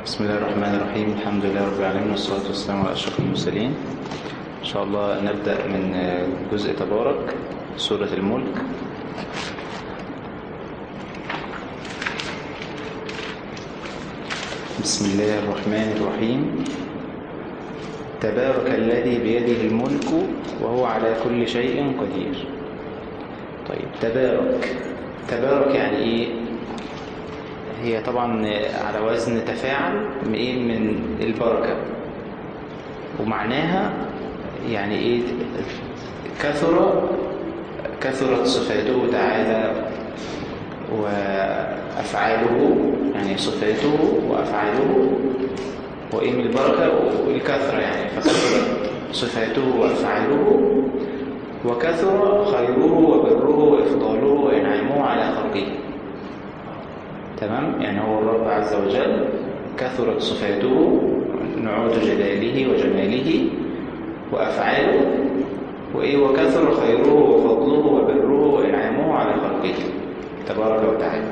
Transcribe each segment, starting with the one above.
بسم الله الرحمن الرحيم الحمد لله رب العالمين والصلاة والسلام على أشرف المرسلين إن شاء الله نبدأ من جزء تبارك سورة الملك بسم الله الرحمن الرحيم تبارك الذي بيده الملك وهو على كل شيء قدير طيب تبارك تبارك يعني ايه هي طبعا على وزن تفاعل من البركة ومعناها يعني ايه كثر كثرت صفاته تعالى وأفعاله يعني صفاته وأفعاله وإيه من البركة والكثرة يعني فكثرت صفاته وأفعاله وكثر خيره وبره وإفضاله وإنعامه على خلقه تمام يعني هو الرب عز وجل كثرت صفاته نعود جلاله وجماله وأفعاله وإيه وكثر خيره وفضله وبره وإنعامه على خلقه تبارك وتعالى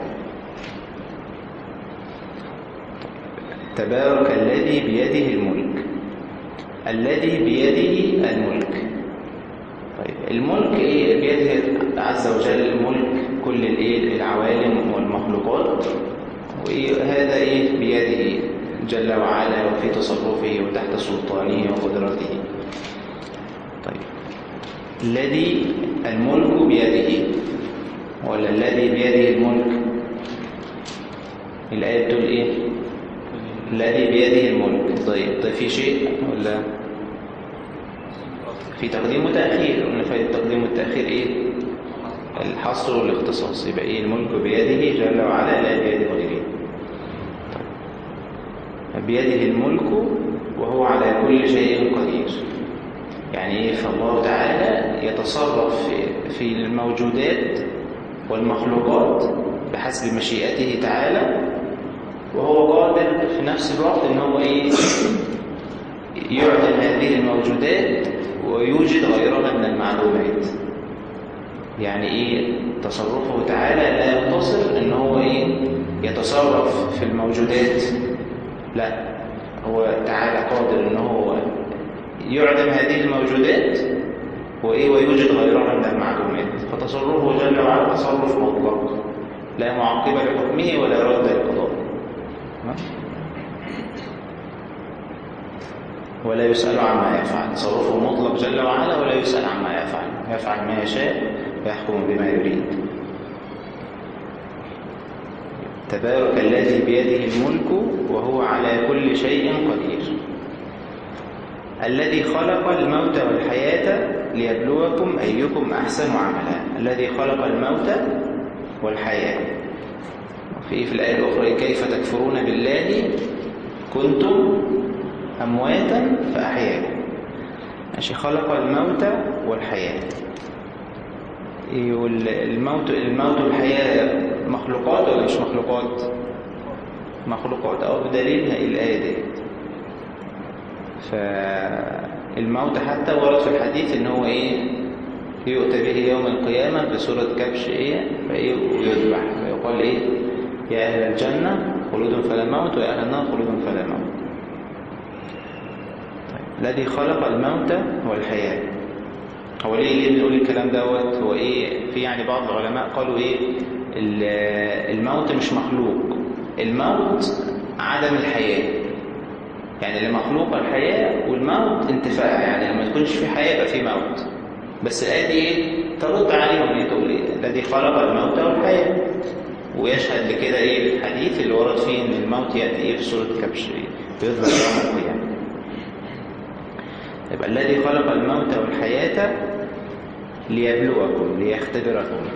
تبارك الذي بيده الملك الذي بيده الملك طيب الملك ايه بيده عز وجل الملك كل الايه العوالم والمخلوقات وهذا ايه بيده جل وعلا وفي تصرفه وتحت سلطانه وقدرته طيب الذي الملك بيده ولا الذي بيده الملك الآية بتقول ايه الذي بيده الملك طيب طيب في شيء ولا في تقديم وتأخير قلنا في التقديم والتأخير ايه الحصر والاختصاص يبقى ايه الملك بيده جل وعلا لا بيد غيره طيب. بيده الملك وهو على كل شيء قدير يعني ايه فالله تعالى يتصرف في الموجودات والمخلوقات بحسب مشيئته تعالى وهو قادر في نفس الوقت ان هو ايه يعدم هذه الموجودات ويوجد غيرها من المعلومات يعني ايه تصرفه تعالى لا يقتصر ان هو ايه يتصرف في الموجودات لا هو تعالى قادر ان هو يعدم هذه الموجودات وايه ويوجد غيرها من المعلومات فتصرفه جل وعلا تصرف مطلق لا معقب لحكمه ولا رد لقضائه ولا يسأل عما يفعل تصرفه مطلق جل وعلا ولا يسأل عما يفعل يفعل ما يشاء ويحكم بما يريد تبارك الذي بيده الملك وهو على كل شيء قدير الذي خلق الموت والحياة ليبلوكم أيكم أحسن عملا الذي خلق الموت والحياة في في الآية الأخرى كيف تكفرون بالله كنتم أمواتا فأحياكم ماشي خلق الموت والحياة الموت الموت والحياة مخلوقات ولا مش مخلوقات مخلوقات أو بدليلها الآية دي فالموت حتى ورد في الحديث ان هو ايه يؤتى به يوم القيامة بصورة كبش ايه فايه ويذبح فيقال ايه يا اهل الجنة خلود فلا موت ويا اهل النار خلود فلا موت طيب. الذي خلق الموت والحياة هو ليه ليه بنقول الكلام دوت هو ايه في يعني بعض العلماء قالوا ايه الموت مش مخلوق الموت عدم الحياه يعني اللي مخلوق الحياة والموت انتفاع يعني لما تكونش في حياة يبقى في موت بس الآية دي ايه ترد عليهم ايه تقول ايه الذي خلق الموت والحياة ويشهد لكده ايه الحديث اللي ورد فيه ان الموت يأتي ايه في سورة كبش ايه بيظهر يوم القيامة يبقى الذي خلق الموت والحياة ليبلوكم ليختبركم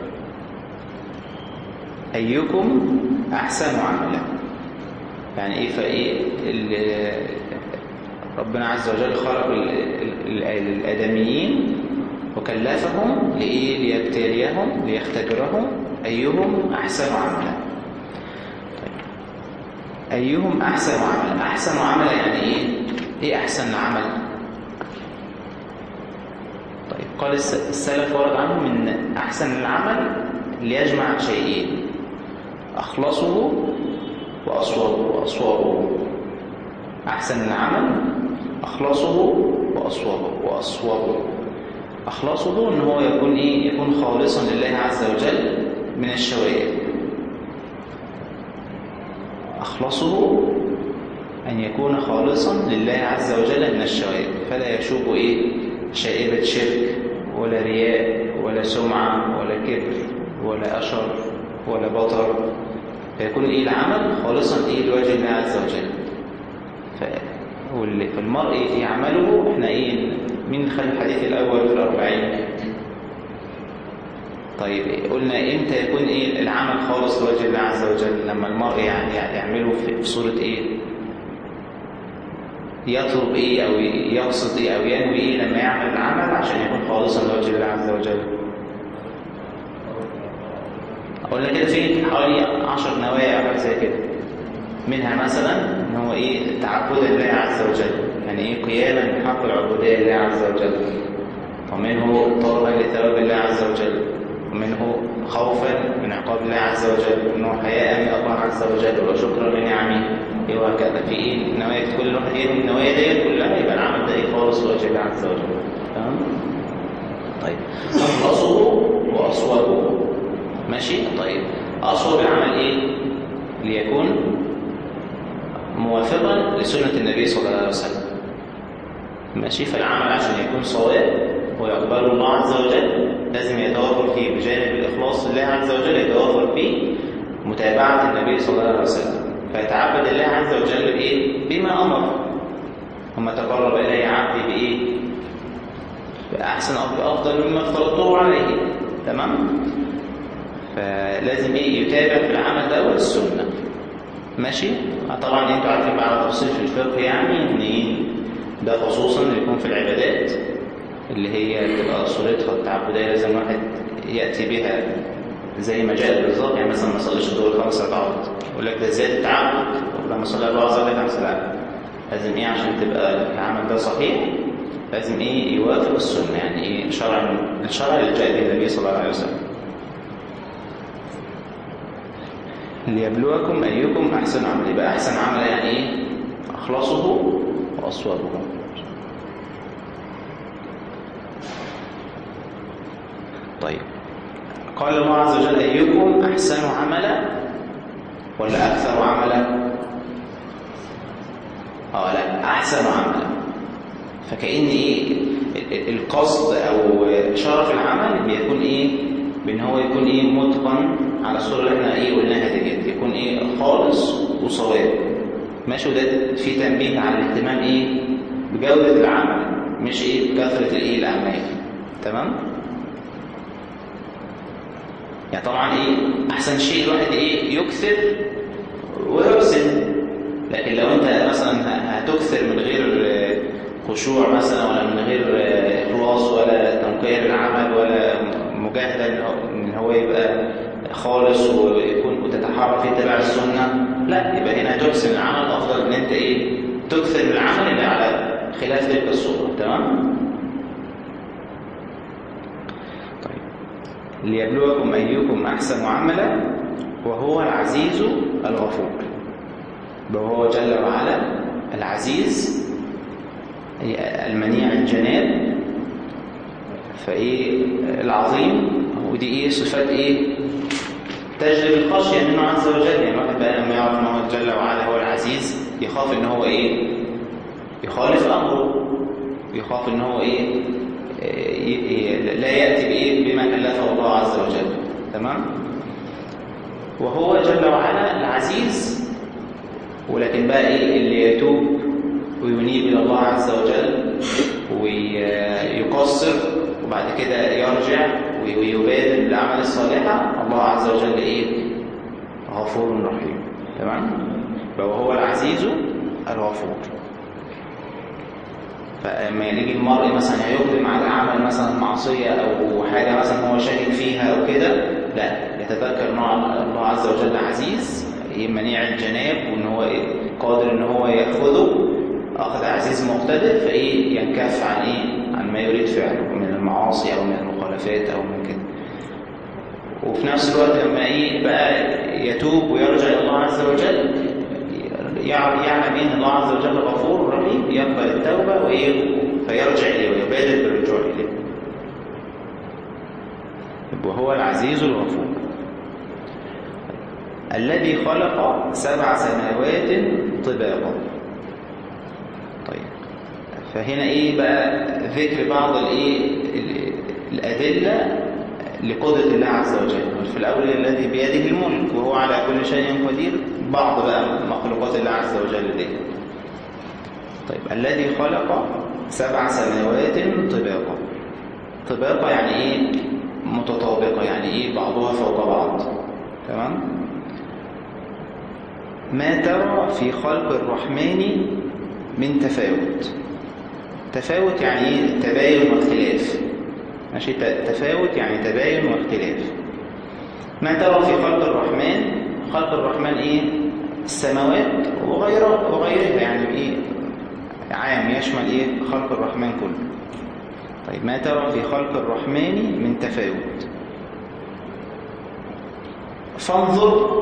أيكم أحسن عملا يعني ايه فايه ربنا عز وجل خلق الادميين وكلفهم لايه ليبتليهم ليختبرهم ايهم احسن عملا طيب. ايهم احسن عملا احسن عملا يعني ايه ايه احسن عمل طيب قال السلف ورد عنهم ان احسن العمل ليجمع شيئين اخلصه وأصوابه وأصوابه أحسن العمل أخلصه وأصوبه وأصوبه أخلصه إن هو يكون إيه يكون خالصا لله عز وجل من الشوائب أخلصه أن يكون خالصا لله عز وجل من الشوائب فلا يشوب إيه شائبة شرك ولا رياء ولا سمعة ولا كبر ولا أشر ولا بطر فيكون إيه العمل خالصا إيه لوجه الله عز وجل فالمرء في عمله احنا إيه من خلال الحديث الأول في الأربعين طيب قلنا امتى يكون ايه العمل خالص لوجه الله عز وجل لما المرء يعني يعمله في صورة ايه يطلب ايه او يقصد ايه او ينوي ايه لما يعمل العمل عشان يكون خالصا لوجه الله عز وجل قلنا كده في حوالي 10 نوايا او حاجه زي كده منها مثلا ان هو ايه تعبد الله عز وجل يعني ايه قياما بحق العبوديه لله عز وجل ومنه طلبا لثواب الله عز وجل ومنه خوفا من عقاب الله عز وجل ومنه حياء من الله عز وجل وشكرا لنعمه وهكذا في ايه نوايا كل واحد هي النوايا ديت كلها يبقى العمل ده ايه خالص لوجه الله عز وجل تمام طيب اخلصه واصوبه ماشي طيب اصوب العمل ايه ليكون موافقا لسنه النبي صلى الله عليه وسلم ماشي فالعمل عشان يكون صواب ويقبله الله عز وجل لازم يتوافر فيه بجانب الإخلاص لله عز وجل يتوافر فيه متابعة النبي صلى الله عليه وسلم فيتعبد الله عز وجل بإيه؟ بما أمر وما تقرب إليه عبدي بإيه؟ بأحسن أو بأفضل مما افترضته عليه تمام؟ فلازم إيه يتابع في العمل ده والسنة ماشي؟ طبعا انتوا عارفين بقى تفصيل في الفقه يعني ان ايه ده خصوصا يكون في العبادات اللي هي تبقى صورتها التعبدية لازم واحد يأتي بها زي ما جاء بالظبط يعني مثلا ما صليش الظهر خمس ركعات يقول لك ده زيادة تعبد لما صلى الله صلى خمس ركعات لازم ايه عشان تبقى العمل ده صحيح لازم ايه يوافق السنة يعني ايه شرع الشرع اللي جاء به النبي صلى الله عليه وسلم ليبلوكم أيكم أحسن عمل يبقى أحسن عمل يعني إيه أخلصه وأصوبه طيب قال الله عز وجل أيكم أحسن عملا ولا أكثر عملا اه لا أحسن عملا فكأن إيه القصد أو شرف العمل بيكون إيه بأن هو يكون إيه متقن على الصورة اللي احنا إيه قلناها دي يكون إيه خالص وصواب ماشي وده في تنبيه على الاهتمام إيه بجودة العمل مش إيه بكثرة الإيه الأعمال تمام يعني طبعا ايه احسن شيء الواحد ايه يكثر ويحسن لكن لو انت مثلا هتكثر من غير خشوع مثلا ولا من غير اخلاص ولا تنقية للعمل ولا مجاهدة ان هو يبقى خالص ويكون وتتحرك في اتباع السنة لا يبقى هنا تحسن العمل افضل ان انت ايه تكثر من العمل اللي على خلاف تلك الصورة تمام ليبلوكم أيكم أحسن عملا وهو العزيز الغفور وهو جل وعلا العزيز المنيع الجناب فإيه العظيم ودي إيه صفات إيه تجلب الخشية منه عز وجل يعني الواحد بقى لما يعرف إن هو جل وعلا هو العزيز يخاف إن هو إيه يخالف أمره يخاف إن هو إيه لا يأتي بإيه بما كلفه الله عز وجل تمام وهو جل وعلا العزيز ولكن بقى إيه اللي يتوب وينيب إلى الله عز وجل ويقصر وبعد كده يرجع ويبادر بالأعمال الصالحة الله عز وجل إيه غفور رحيم تمام فهو العزيز الغفور فلما يجي المرء مثلا يقدم على عمل مثلا معصية أو حاجة مثلا هو شاكك فيها أو كده لا يتذكر ان الله عز وجل عزيز منيع الجناب وان هو قادر ان هو ياخذه اخذ عزيز مقتدر فايه ينكف عن ايه عن ما يريد فعله من المعاصي او من المخالفات او من كده وفي نفس الوقت لما ايه بقى يتوب ويرجع الى الله عز وجل يعلم ان الله عز وجل غفور رحيم يقبل التوبه وايه فيرجع اليه ويبادر بالرجوع اليه وهو العزيز الغفور الذي خلق سبع سماوات طباقا طيب فهنا ايه بقى ذكر بعض الايه الادله لقدره الله عز وجل في الاول الذي بيده الملك وهو على كل شيء قدير بعض بقى مخلوقات الله عز وجل دي طيب الذي خلق سبع سماوات طباقا طباقا يعني ايه متطابقه يعني ايه بعضها فوق بعض تمام ما ترى في خلق الرحمن من تفاوت تفاوت يعني ايه تباين واختلاف ماشي تفاوت يعني تباين واختلاف ما ترى في خلق الرحمن خلق الرحمن ايه السماوات وغيرها وغيرها يعني ايه عام يشمل ايه خلق الرحمن كله طيب ما ترى في خلق الرحمن من تفاوت فانظر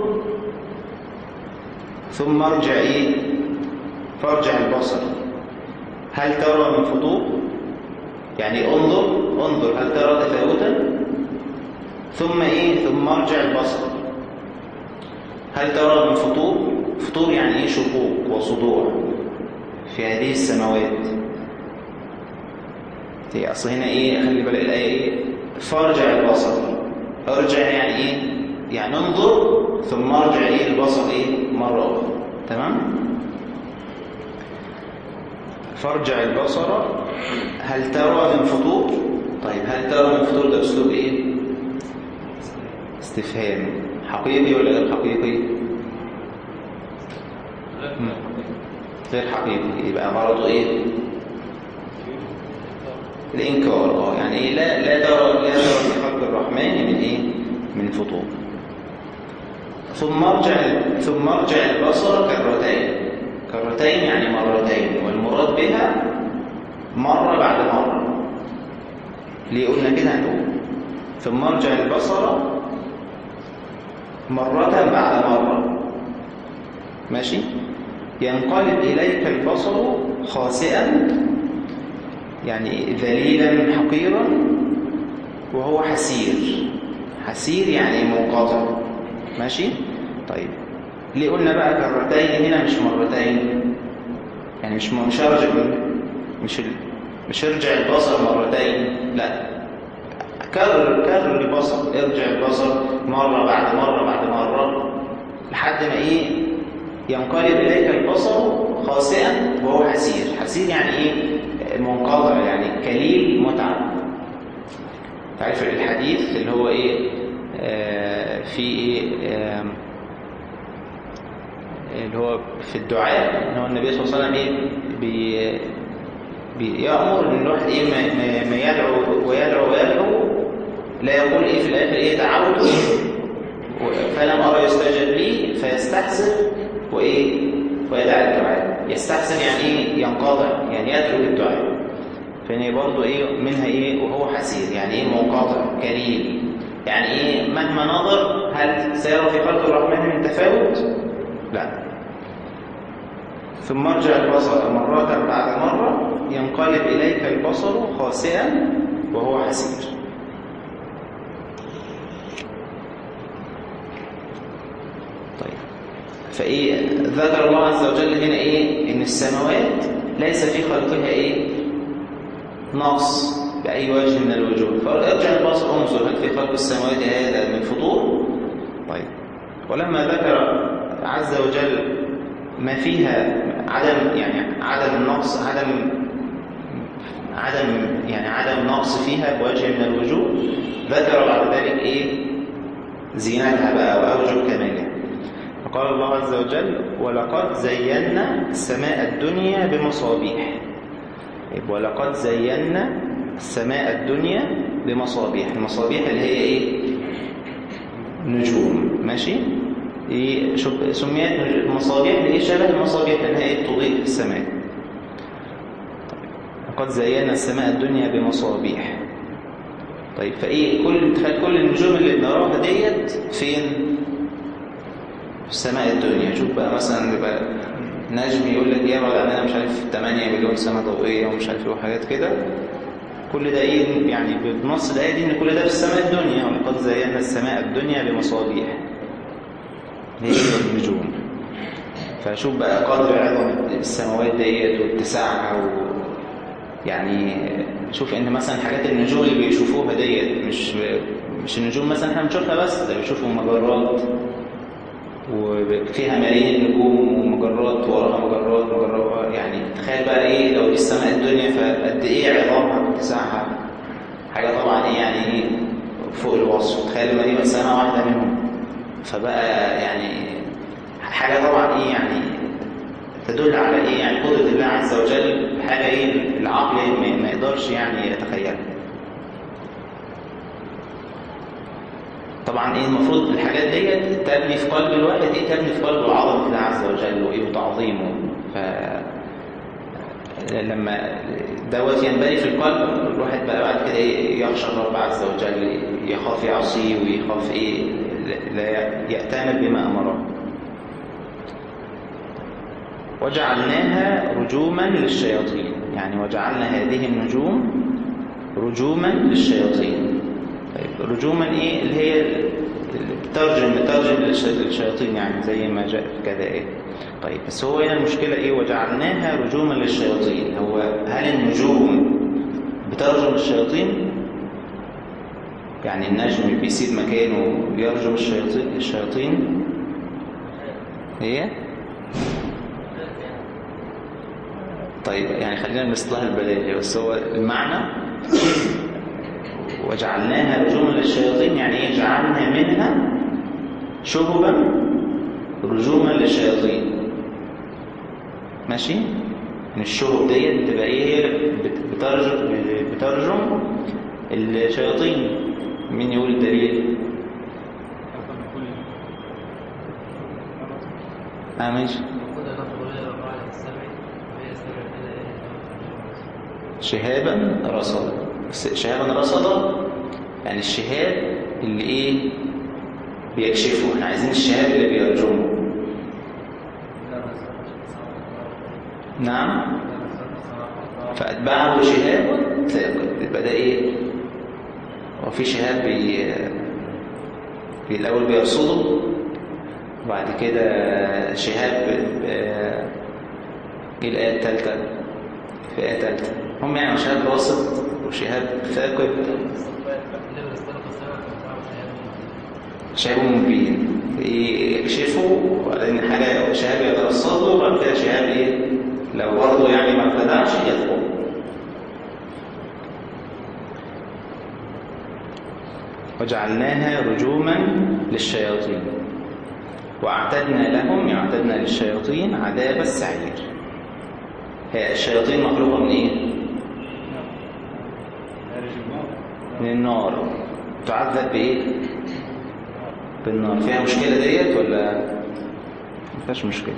ثم ارجع ايه فارجع البصر هل ترى من فطور يعني انظر انظر هل ترى تفاوتا ثم ايه ثم ارجع البصر هل ترى من فطور فطور يعني ايه شقوق وصدوع في هذه السماوات هي اصل هنا ايه خلي بالك الايه ايه فارجع البصر ارجع يعني ايه يعني انظر ثم ارجع ايه البصر ايه مره اخرى تمام فارجع البصر هل ترى من فطور طيب هل ترى من فطور ده اسلوب ايه استفهام حقيقي ولا غير حقيقي غير حقيقي يبقى مرضه ايه الانكار اه يعني ايه لا لا ترى لا ترى في خلق الرحمن من ايه من فطور ثم ارجع ثم ارجع البصر كرتين كرتين يعني مرتين والمراد بها مره بعد مره ليه قلنا كده هنقول ثم ارجع البصر مرة بعد مرة ماشي ينقلب إليك البصر خاسئا يعني ذليلا حقيرا وهو حسير حسير يعني منقطع ماشي طيب ليه قلنا بقى كرتين هنا مش مرتين يعني مش مش ارجع مش مش ارجع البصر مرتين لا كرر كرر البصر ارجع البصر مرة بعد مرة بعد مرة لحد ما ايه ينقلب اليك البصر خاسئا وهو حسير حسير يعني ايه منقطع يعني كليل متعب تعرف الحديث اللي هو ايه آه في ايه آه اللي هو في الدعاء ان هو النبي صلى الله عليه وسلم ايه بي بيأمر ان الواحد ايه ما, ما يدعو ويدعو ويدعو لا يقول ايه في الاخر ايه دعوت فلم ارى يستجب لي فيستحسن وايه ويدع الدعاء يستحسن يعني ايه ينقطع يعني يترك الدعاء فهنا برضه ايه منها ايه وهو حسير يعني ايه منقطع كريم يعني ايه مهما نظر هل سيرى في خلق الرحمن من تفاوت لا ثم ارجع البصر مرة بعد مرة ينقلب إليك البصر خاسئا وهو حسير طيب فايه ذكر الله عز وجل هنا ايه ان السماوات ليس في خلقها ايه نقص باي وجه من الوجوه فارجع البصر انظر هل في خلق السماوات هذا من فطور طيب ولما ذكر عز وجل ما فيها عدم يعني عدم النقص عدم عدم يعني عدم نقص فيها بوجه من الوجوه ذكر بعد ذلك ايه زينتها بقى واوجه كمالها فقال الله عز وجل ولقد زينا السماء الدنيا بمصابيح ولقد زينا السماء الدنيا بمصابيح المصابيح اللي هي ايه نجوم ماشي إيه سميت المصابيح لإيه شبه المصابيح لأنها إيه تضيء السماء طيب. لقد زينا السماء الدنيا بمصابيح طيب فإيه كل تخيل كل النجوم اللي بنراها ديت فين في السماء الدنيا شوف بقى مثلا بقى نجم يقول لك يبعد عننا مش عارف 8 مليون سنة ضوئية ومش عارف ايه وحاجات كده كل ده ايه يعني بنص الآية دي ان كل ده في السماء الدنيا ولقد زينا السماء الدنيا بمصابيح هي النجوم فشوف بقى قدر عظمة السماوات ديت واتساعها و يعني شوف ان مثلا حاجات النجوم اللي بيشوفوها ديت مش مش النجوم مثلا احنا بنشوفها بس ده بيشوفوا مجرات وفيها ملايين النجوم ومجرات وراها مجرات مجرات يعني تخيل بقى ايه لو دي السماء الدنيا فقد ايه عظامها واتساعها حاجه طبعا ايه يعني ايه فوق الوصف تخيل لما دي سنه واحده منهم فبقى يعني حاجه طبعا ايه يعني تدل على ايه يعني قدره الله عز وجل حاجه ايه العقل ما يقدرش يعني يتخيلها طبعا ايه المفروض الحاجات ديت تبني في قلب الواحد ايه تبني في قلبه عظمه الله عز وجل وايه وتعظيمه ف لما دوت ينبني في القلب الواحد بقى بعد كده ايه يخشى الرب عز وجل يخاف يعصيه ويخاف ايه لا يأتمر بما امره وجعلناها رجوما للشياطين يعني وجعلنا هذه النجوم رجوما للشياطين طيب رجوما ايه اللي هي بترجم بترجم للشياطين يعني زي ما جاء في كذا ايه طيب بس هو هنا المشكلة ايه وجعلناها رجوما للشياطين هو هل النجوم بترجم الشياطين يعني النجم بيسيب مكانه يرجم الشياطين الشياطين ايه طيب يعني خلينا بالاصطلاح البلاغي بس هو المعنى وجعلناها رجوما للشياطين يعني ايه جعلنا منها شهبا رجوما للشياطين ماشي من الشهب ديت تبقى ايه بترجم بترجم الشياطين مين يقول الدليل اه ماشي شهابا رصدا شهابا رصدا يعني الشهاب اللي ايه بيكشفه احنا عايزين الشهاب اللي بيرجمه نعم فأتبعه شهاب ثاقب يبقى ده ايه هو في شهاب بي في الأول بيرصده وبعد كده شهاب ايه الآية الثالثة في آية ثالثة هم يعني شهاب وسط وشهاب ثاقب شهاب مبين يكشفه وبعدين حاجة شهاب يترصده وبعد كده شهاب ايه لو برضه يعني ما اتبعش يدخل وجعلناها رجوما للشياطين واعتدنا لهم اعتدنا للشياطين عذاب السعير هي الشياطين مخلوقة من ايه من النار تعذب بايه بالنار فيها مشكلة ديت ولا ما فيهاش مشكلة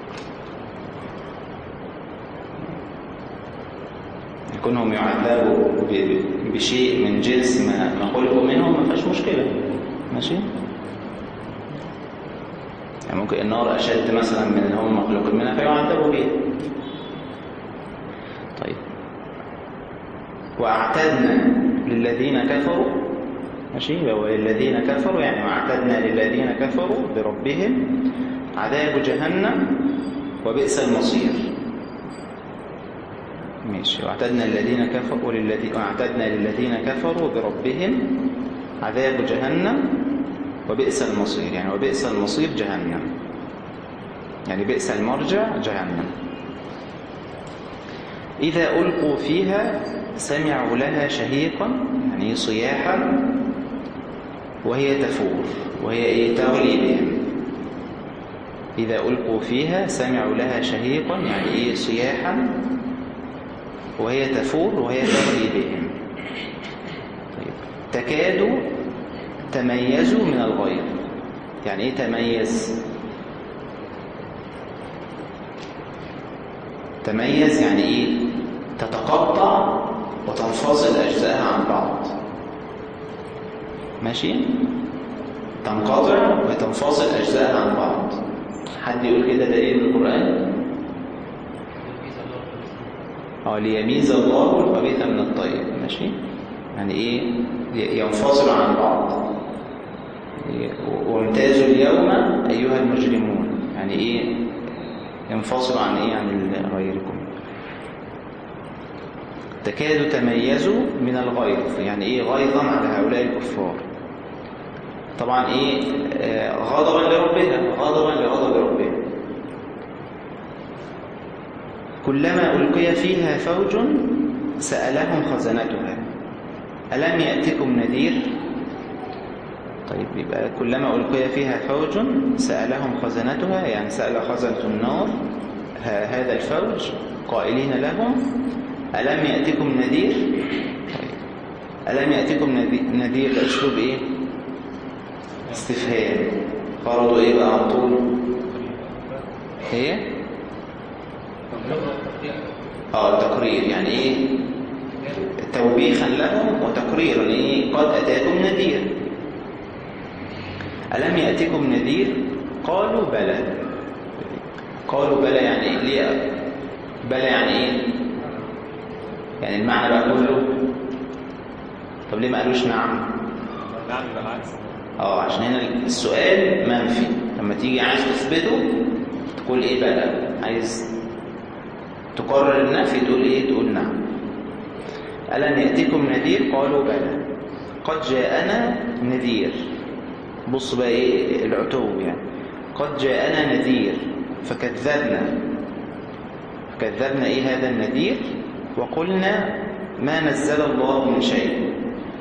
يكونهم يعذبوا بشيء من جنس ما ما خلقوا منهم ما فيهاش مشكلة ماشي يعني ممكن النار أشد مثلا من اللي هم مخلوقين منها فيعذبوا بيها طيب وأعتدنا للذين كفروا ماشي وللذين كفروا يعني واعتدنا للذين كفروا بربهم عذاب جهنم وبئس المصير ماشي واعتدنا للذين كفروا للذين واعتدنا للذين كفروا بربهم عذاب جهنم وبئس المصير يعني وبئس المصير جهنم يعني بئس المرجع جهنم إذا ألقوا فيها سمعوا لها شهيقا يعني صياحا وهي تفور وهي إيه تغلي بهم إذا ألقوا فيها سمعوا لها شهيقا يعني إيه صياحا وهي تفور وهي تغلي بهم طيب. تكاد تميز من الغيظ يعني ايه تميز تميز يعني ايه تتقطع وتنفصل اجزائها عن بعض ماشي تنقطع وتنفصل اجزائها عن بعض حد يقول كده دليل من القران اه ليميز الله الخبيث من الطيب ماشي يعني ايه ينفصل عن بعض وامتازوا اليوم ايها المجرمون يعني ايه ينفصل عن ايه عن غيركم تكاد تميز من الغيظ يعني ايه غيظا على هؤلاء الكفار طبعا ايه آه غضبا لربها غضبا لغضب ربها كلما ألقي فيها فوج سألهم خزنتها ألم يأتكم نذير طيب يبقى كلما ألقي فيها فوج سألهم خزنتها يعني سأل خزنة النار هذا الفوج قائلين لهم ألم يأتكم نذير طيب ألم يأتكم نذير ده أسلوب إيه استفهام فرضوا إيه بقى على طول هي اه تقرير يعني ايه توبيخا لهم وتقريرا ايه قد اتاكم نذير الم ياتكم نذير قالوا بلى قالوا بلى يعني ايه ليه بلى يعني ايه يعني المعنى بقى كله طب ليه ما قالوش نعم نعم بالعكس اه عشان هنا السؤال منفي لما تيجي عايز تثبته تقول ايه بلى عايز تقرر النفي تقول ايه تقول نعم ألم يأتيكم نذير قالوا بلى قد جاءنا نذير بص بقى ايه العتو يعني قد جاءنا نذير فكذبنا فكذبنا ايه هذا النذير وقلنا ما نزل الله من شيء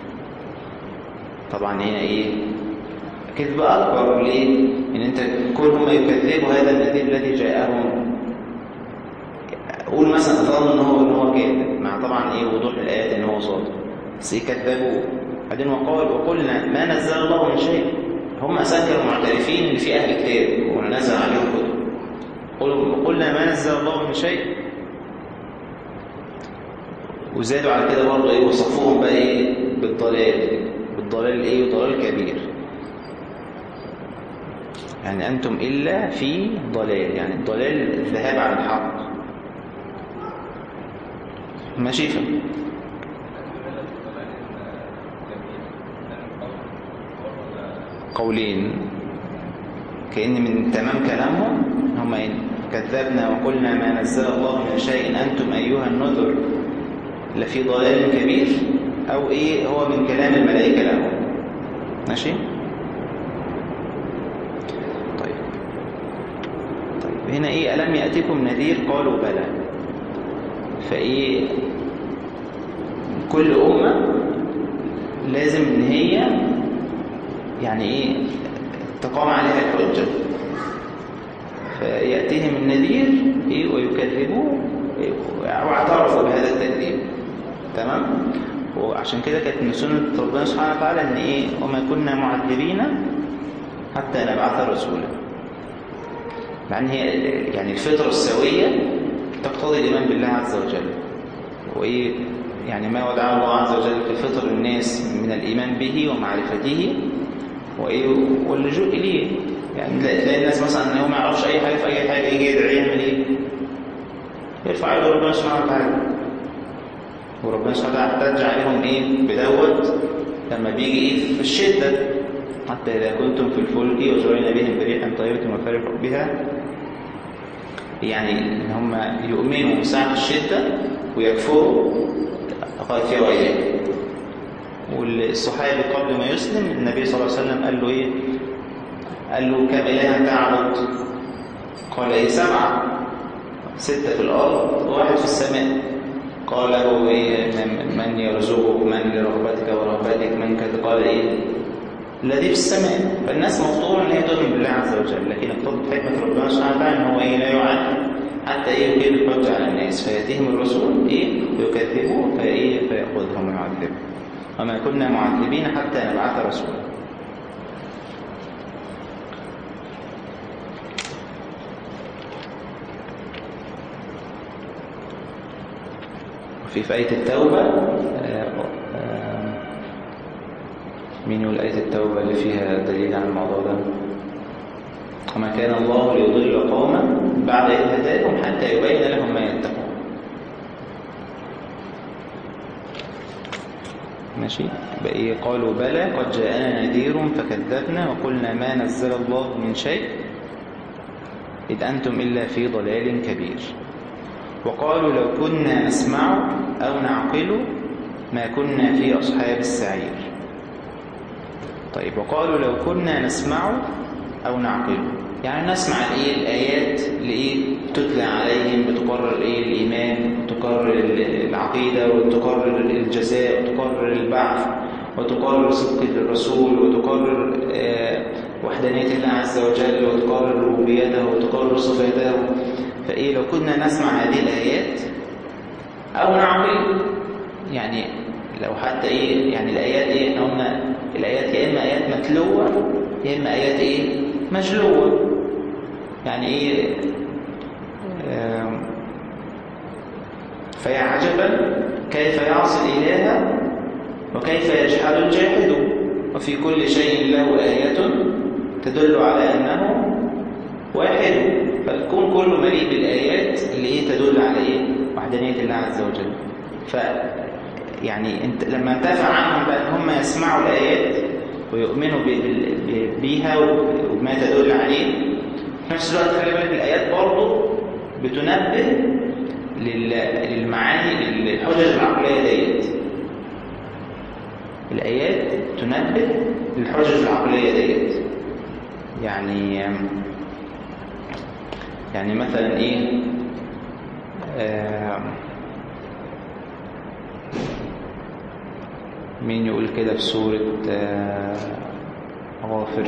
طبعا هنا ايه كذب اكبر ليه ان انت كل هم يكذبوا هذا النذير الذي جاءهم قول مثلا ظن ان هو ان هو كاذب مع طبعا ايه وضوح الايات ان هو صادق بس ايه كذبوه بعدين وقال وقلنا ما نزل الله من شيء هم اساسا كانوا معترفين ان في اهل كتاب ونزل عليهم كتب قلنا ما نزل الله من شيء وزادوا على كده برضه ايه وصفوهم بقى ايه بالضلال بالضلال ايه ضلال كبير يعني انتم الا في ضلال يعني الضلال الذهاب عن الحق ماشي فهم قولين كأن من تمام كلامهم هم إن كذبنا وقلنا ما نزل الله من شيء أنتم أيها النذر لفي ضلال كبير أو إيه هو من كلام الملائكة لهم ماشي طيب طيب هنا إيه ألم يأتكم نذير قالوا بلى فإيه كل أمة لازم إن هي يعني إيه تقام عليها الحجة فيأتيهم النذير إيه ويكذبوه إيه واعترفوا بهذا التكذيب تمام وعشان كده كانت من سنة ربنا سبحانه وتعالى إن إيه وما كنا معذبين حتى نبعث رسولا مع إن هي يعني الفطرة السوية تقتضي الإيمان بالله عز وجل وإيه يعني ما ودع الله عز وجل في فطر الناس من الإيمان به ومعرفته وإيه واللجوء إليه يعني تلاقي الناس مثلا ان هو ما يعرفش أي حاجة في أي حاجة يجي يدعي يعمل إيه يرفع يده ربنا سبحانه وتعالى وربنا سبحانه وتعالى احتج عليهم إيه بدوت لما بيجي إيه في الشدة حتى إذا كنتم في الفلك وجرينا بهم بريح طيبة وفرحوا بها يعني ان هم يؤمنوا ساعة الشدة ويكفروا قال في غيره والصحابي قبل ما يسلم النبي صلى الله عليه وسلم قال له ايه قال له كم إله تعبد قال ايه سبعة ستة في الأرض وواحد في السماء قال له ايه من يرزقك من لرغبتك ورهبتك من كذا قال ايه الذي في السماء فالناس مفطورة ان هي تؤمن بالله عز وجل لكن اقتضت حكمة ربنا سبحانه وتعالى ان هو ايه لا يعاد حتى ايه يقيم الحجة على الناس فيأتيهم الرسول ايه يكذبوه فايه فيأخذهم ويعذبهم وما كنا معذبين حتى نبعث رسولا وفي في آية التوبة مين يقول آية التوبة اللي فيها دليل على الموضوع ده وما كان الله ليضل قوما بعد إذ هداهم حتى يبين لهم ما يتقون ماشي يبقى ايه قالوا بلى قد جاءنا نذير فكذبنا وقلنا ما نزل الله من شيء إذ أنتم إلا في ضلال كبير وقالوا لو كنا نسمع أو نعقل ما كنا في أصحاب السعير طيب وقالوا لو كنا نسمع أو نعقل يعني نسمع الايه الايات اللي ايه تتلى عليهم بتقرر ايه الايمان وتقرر العقيده وتقرر الجزاء وتقرر البعث وتقرر صدق الرسول وتقرر آه وحدانيه الله عز وجل وتقرر ربوبيته وتقرر صفاته فايه لو كنا نسمع هذه الايات او نعقل يعني لو حتى ايه يعني الايات ايه احنا قلنا الايات يا اما ايات متلوه يا اما ايات ايه مجلوه يعني ايه فيا عجبا كيف يعصي الاله وكيف يجحد الجاحد وفي كل شيء له آية تدل على أنه واحد فالكون كله مليء بالآيات اللي هي تدل على إيه؟ وحدانية الله عز وجل ف يعني انت لما انتفع عنهم بقى ان هم يسمعوا الآيات ويؤمنوا بيها وبما تدل عليه في نفس الوقت خلي بالك الآيات برضه بتنبه للمعاني للحجج العقلية ديت الآيات تنبه للحجج العقلية ديت يعني يعني مثلا ايه آه مين يقول كده في سورة آه غافر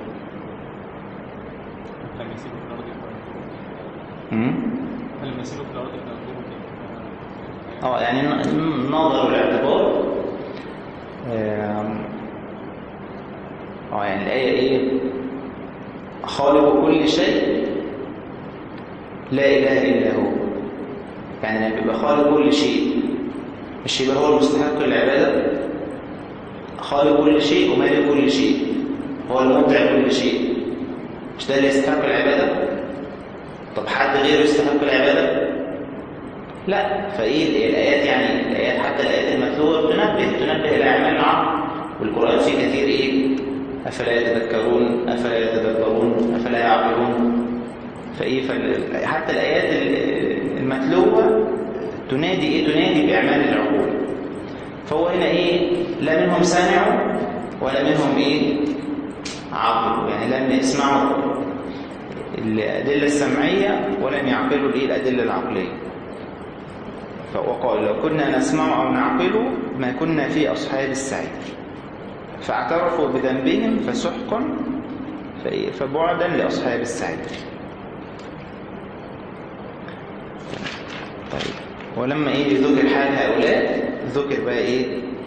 هل يسيبوا في الأرض مم؟ هل يسيبوا في الأرض فينظروا كيف اه يعني النظر والاعتبار آم، اه يعني الآية ايه خالق كل شيء لا إله إلا هو يعني لما بيبقى خالق كل شيء مش يبقى هو المستحق للعبادة خالق كل شيء ومالك كل شيء هو المبدع كل شيء مش ده اللي يستحق العبادة طب حد غيره يستحق العبادة لا فايه الايات يعني الايات حتى الايات المتلوه بتنبه تنبه الى اعمال العقل والقران فيه كثير ايه افلا يتذكرون افلا يتدبرون افلا يعقلون فايه فال... حتى الايات ال- المتلوه تنادي ايه تنادي باعمال العقول فهو هنا ايه لا منهم سمعوا ولا منهم ايه عقلوا يعني لم يسمعوا الادله السمعيه ولم يعقلوا الايه الادله العقليه وقال لو كنا نسمع أو نعقل ما كنا في أصحاب السعير فاعترفوا بذنبهم فسحقا فإيه؟ فبعدا لأصحاب السعير طيب ولما إيه ذكر حال هؤلاء ذكر بقى إيه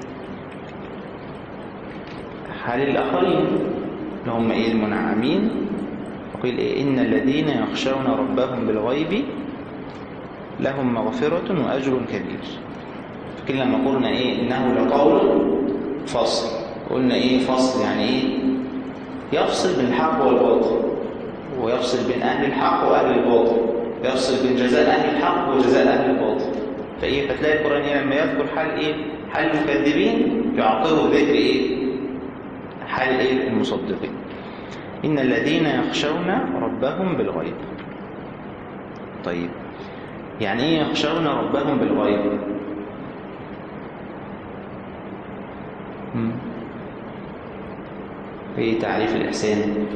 حال الآخرين اللي هم إيه المنعمين وقيل إيه إن الذين يخشون ربهم بالغيب لهم مغفرة وأجر كبير فكل لما قلنا إيه إنه لقول فصل قلنا إيه فصل يعني إيه يفصل بين الحق والباطل ويفصل بين أهل الحق وأهل الباطل يفصل بين جزاء أهل الحق وجزاء أهل الباطل فإيه فتلاقي القرآن إيه لما يذكر حال إيه حال المكذبين يعقبه ذكر إيه حال إيه المصدقين إن الذين يخشون ربهم بالغيب طيب يعني ايه يخشون ربهم بالغيب مم. ايه تعريف الاحسان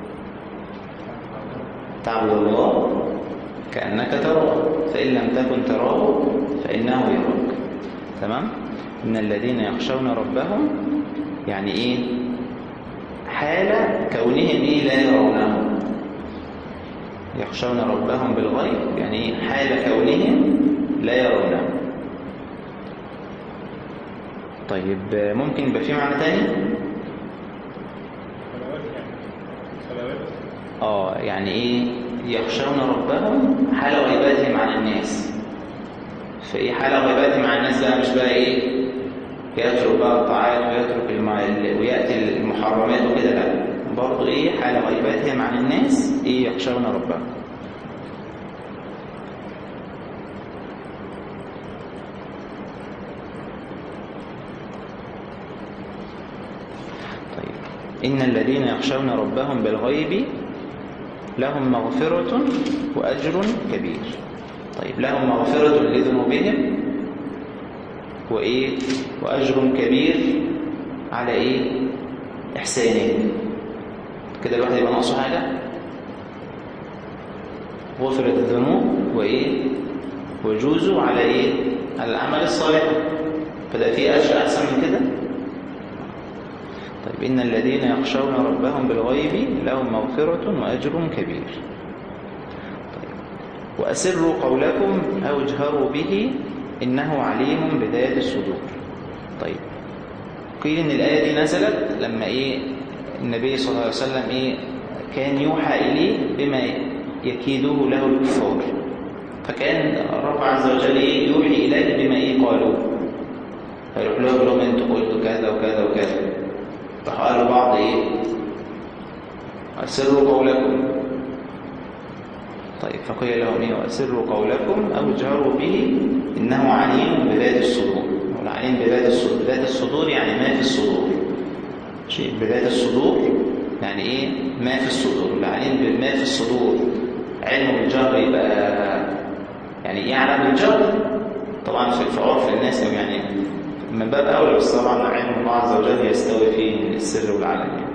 تعبد الله كانك تراه فان لم تكن تراه فانه يراك تمام ان الذين يخشون ربهم يعني ايه حال كونهم ايه لا يرونه يخشون ربهم بالغيب يعني حال كونهم لا يرونه طيب ممكن يبقى في معنى تاني صلوات يعني صلوات اه يعني ايه يخشون ربهم حال غيباتهم عن الناس فايه حال غيباتهم عن الناس بقى مش بقى ايه يترك بقى الطاعات ويترك المع... وياتي المحرمات وكده لا برضه ايه حال غيباتهم عن الناس ايه يخشون ربهم إن الذين يخشون ربهم بالغيب لهم مغفرة وأجر كبير طيب لهم مغفرة لذنوبهم وإيه وأجر كبير على إيه إحسانهم كده الواحد يبقى ناقصه حاجة غفرت الذنوب وإيه وجوزه على إيه على العمل الصالح فده في أجر أحسن من كده طيب إن الذين يخشون ربهم بالغيب لهم مغفرة وأجر كبير طيب وأسروا قولكم أو اجهروا به إنه عليم بذات الصدور طيب قيل إن الآية دي نزلت لما إيه النبي صلى الله عليه وسلم إيه كان يوحى إليه بما يكيده له الكفار فكان الرب عز وجل إيه يوحي إليه بما إيه قالوه فيروح له يقول لهم أنتوا قلتوا كذا وكذا وكذا فقالوا بعض إيه أسروا قولكم طيب فقيل لهم إيه وأسروا قولكم أو اجهروا به إنه عليم بذات الصدور والعليم بذات الصدور بذات الصدور يعني ما في الصدور شيء بذات الصدور يعني إيه ما في الصدور العليم بما في الصدور علم بالجهر يبقى يعني يعلم الجهر طبعا في عرف الناس يعني من باب أولى بس طبعا علم الله عز وجل يستوي فيه السر والعلن يعني.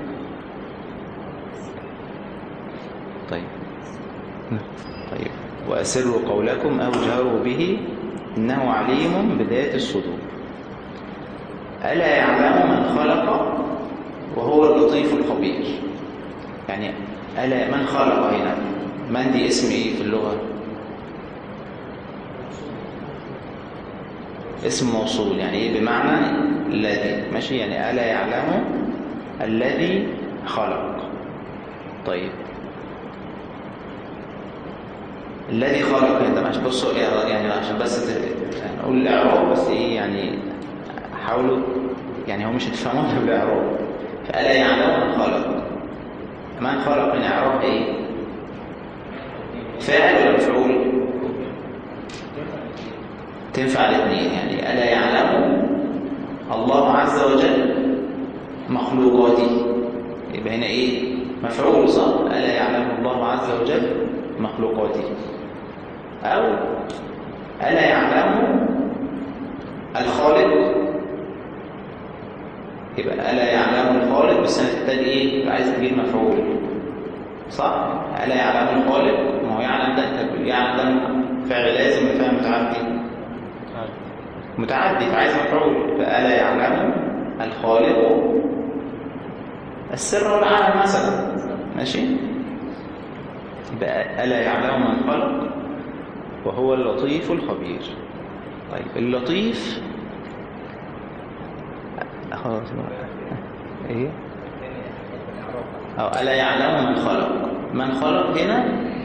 طيب طيب وأسروا قولكم أو جهروا به إنه عليم بذات الصدور ألا يعلم من خلق وهو اللطيف الخبير يعني ألا من خلق هنا من دي اسم إيه في اللغة اسم موصول يعني إيه بمعنى الذي ماشي يعني ألا يعلم الذي خلق طيب الذي خلق انت ماشي بصوا يعني عشان بس نقول الاعراب بس ايه يعني حاولوا يعني هو مش هتفهموها بالاعراب فالا يعلم من خلق من خلق من اعراب ايه فاعل ولا مفعول تنفع الاثنين يعني الا يعلم الله عز وجل مخلوقاته يبقى هنا ايه مفعول صح الا يعلم الله عز وجل مخلوقاته أو ألا يعلم الخالق يبقى ألا يعلم الخالق بس أنا تحتاج إيه عايز تجيب مفعول صح ألا يعلم الخالق ما هو يعلم ده أنت يعلم ده فعل لازم فعل متعدي متعدي فعايز مفعول فألا يعلم الخالق السر والعالم مثلا ماشي يبقى ألا يعلم من خلق وهو اللطيف الخبير طيب اللطيف خلاص ايه أو ألا يعلم من خلق من خلق هنا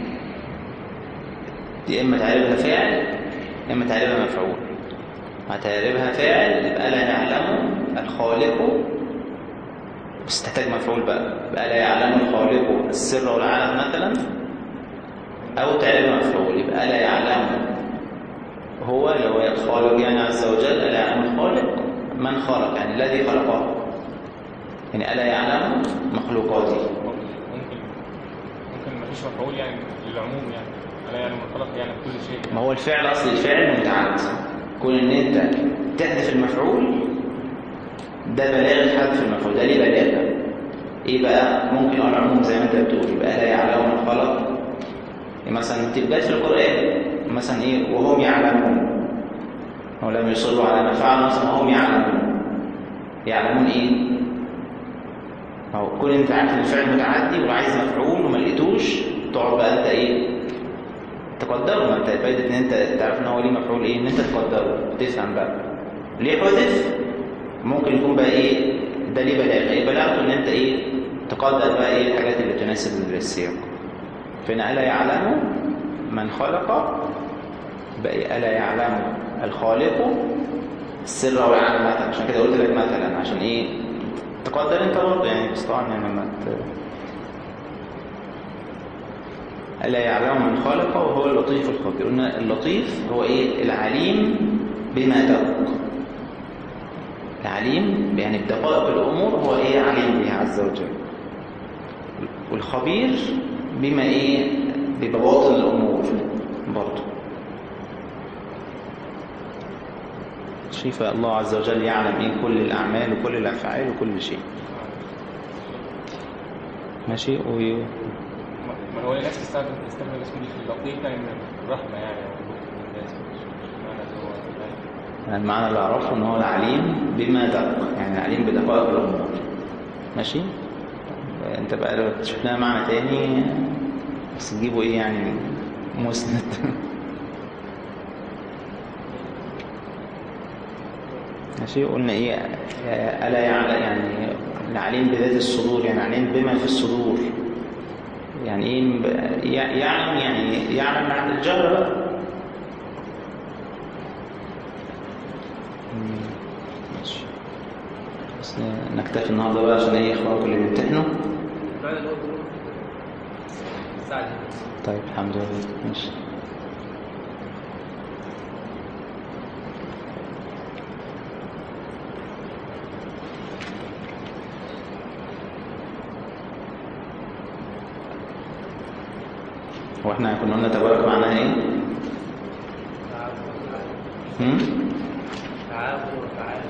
دي إما تعرفها فاعل إما تعرفها مفعول هتعرفها فاعل يبقى لا يعلم الخالق بس تحتاج مفعول بقى يبقى لا يعلم الخالق السر والعلم مثلا أو تعلم مفعول يبقى لا يعلم هو اللي هو الخالق يعني عز وجل لا يعلم الخالق من خلق يعني الذي خلقه يعني ألا يعلم مخلوقاته ممكن ممكن ما فيش مفعول يعني للعموم يعني الا يعلم الخلق يعني كل شيء ما هو الفعل أصل الفعل متعد كون إن أنت تحذف المفعول ده بلاغة حذف المفعول ده ليه بلاغة إيه بقى ممكن أقول العموم زي ما أنت بتقول يبقى لا يعلم من خلق مثلا تبقى في القرآن مثلا إيه وهم يعلمون ولم يصروا على ما فعلوا مثلا وهم يعلمون يعلمون إيه أو كل أنت عارف الفعل متعدي وعايز مفعول وما لقيتوش تقعد بقى أنت إيه تقدره ما أنت فايدة إن أنت تعرف إن هو ليه مفعول إيه إن أنت تقدره تفهم بقى ليه حدث ممكن يكون بقى إيه ده ليه بلاغة إيه بلاغته إن أنت إيه تقدر بقى إيه الحاجات اللي تناسب السياق فإن ألا يعلم من خلق بقى ألا يعلم الخالق السر والعلم مثلا عشان كده قلت لك مثلا عشان إيه تقدر أنت برضه يعني بس طبعا يعني لما ألا يعلم من خلق وهو اللطيف الخبير قلنا اللطيف هو إيه العليم بما ترك العليم يعني بدقائق الأمور هو إيه عليم بها عز وجل والخبير بما إيه ببواطن الأمور برضه شفاء الله عز وجل يعلم إيه كل الأعمال وكل الأفعال وكل شيء ماشي و... ما هو الناس تستخدم تستخدم الاسم دي في الدقيق يعني الرحمة يعني أو الناس معنى اللي هو يعني المعنى اللي أعرفه إن هو العليم بما دق يعني العليم بدقائق الأمور ماشي أنت بقى لو تشوف لها معنى تاني بس تجيبه إيه يعني مسند ماشي قلنا إيه ألا يعلم يعني العليم بذات الصدور يعني عليم بما في الصدور يعني إيه يعلم يعني يعلم عن الجهر بقى ماشي بس نكتفي النهارده بقى عشان ايه اخوانكم اللي بيمتحنوا المعنى اللي هو بيقوله ساعد طيب الحمد لله ماشي هو احنا كنا قلنا تبارك معناها ايه؟ هم؟ تعافوا وتعالى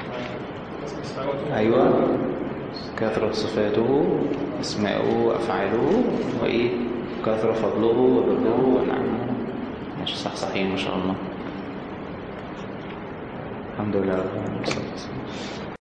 أيوة كثرة صفاته أسماؤه وأفعاله وإيه كثر فضله وبره ونعمه ماشي صح صحيح ما شاء الله الحمد لله رب العالمين